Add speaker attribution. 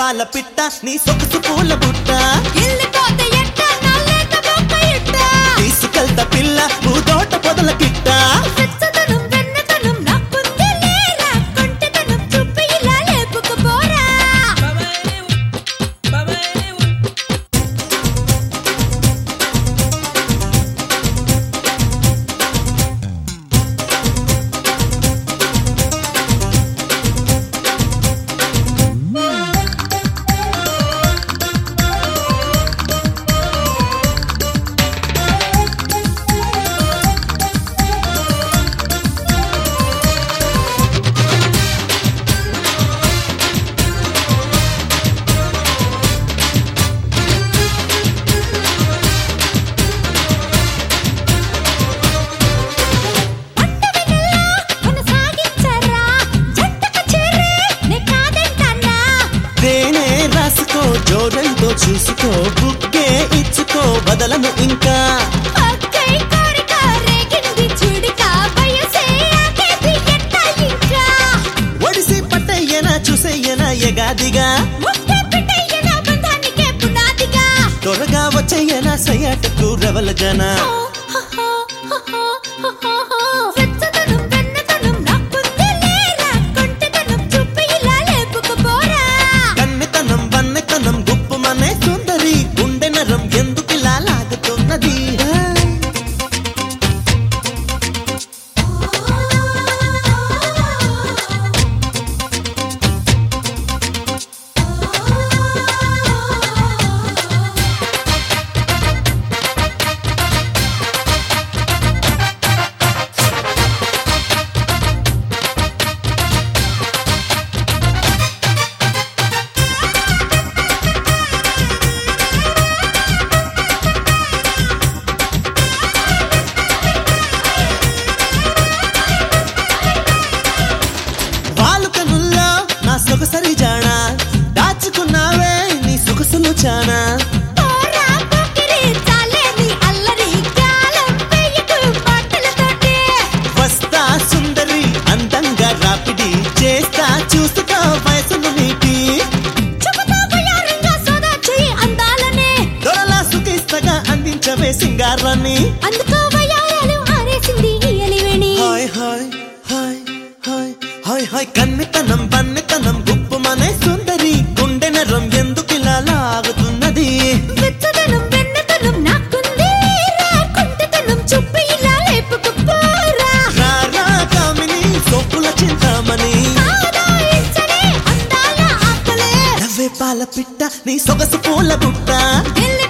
Speaker 1: పాల పిట్ట నీ సొగసు పూల బుట్ట
Speaker 2: వెళ్ళిపోతే ఎట్ట నా లేత బొక్క ఎట్ట
Speaker 1: తీసుకెళ్తా పిల్ల పూదోట పొదల కిట్ట
Speaker 2: వెచ్చదనం వెన్నదనం నాకుంది లేరా కొంటెదనం చూపి ఇలా లేపుకుపోరా పంటవినల్లా కొనసాగించరా జంటకు చేరే నే కాదంటన్నా
Speaker 1: తేనే రాసుకో జోడంతో చూసుకో బుక్కే ఇచ్చుకో బదలను ఇంకా
Speaker 2: పక్కై కోరిక రేగింది చూడిక వయసే ఆగేది ఎట్ట ఇంకా
Speaker 1: ఒడిసి పట్టయ్యనా చూసయ్యనా ఎగాదిగా
Speaker 2: ముట్టే పిట్టయ్యన బంధానికే పునాదిగా
Speaker 1: త్వరగా వచ్చయ్యనా సయ్యాటకు రవలగనా
Speaker 2: వెచ్చదనం వెన్నదనం నాకుంది లేరా కొంటెదనం చూపి ఇలా లేపుకుపోరా
Speaker 1: కన్నెతనం వన్నెతనం గుప్పుమనే సుందరి గుండె నరం ఎందుకిలా లాగుతున్నది వాలుకనుల్లో నా సొగసరి జానా దాచుకున్నావే నీ సొగసులు చానా
Speaker 2: పోరా పోకిరి చాలే నీ అల్లరి గాలం పెయ్యకు మాటలతోటి
Speaker 1: వస్తా సుందరి అందంగా రాపిడి చేస్తా చూసుకో వయసును నీటి
Speaker 2: చెబుతా వయారంగా సోదా చెయ్యి అందాలనే
Speaker 1: దొరలా సుఖిస్తగా అందించవే సింగారాన్ని
Speaker 2: అందుకో వయారాలు ఆరేసింది ఈ అలివేణి
Speaker 1: హాయ్ హాయ్ హాయ్ హాయ్ హాయ్ హాయ్ కన్నెతనం బన్నెతనం గుప్పుమనే సుందరి గుండె నరం ఎందుకిలా లాగుతున్నది
Speaker 2: వెచ్చదనం వెన్నదనం నాకుంది రా కొంటెదనం చూపి ఇలా లేపుకుపోరా
Speaker 1: రారా కామిని సొప్పుల చింతామణి
Speaker 2: ఆదాయించనే అందాల ఆకలే
Speaker 1: నవ్వే పాల పిట్ట నీ సొగసు పూల బుట్ట
Speaker 2: వెళ్ళి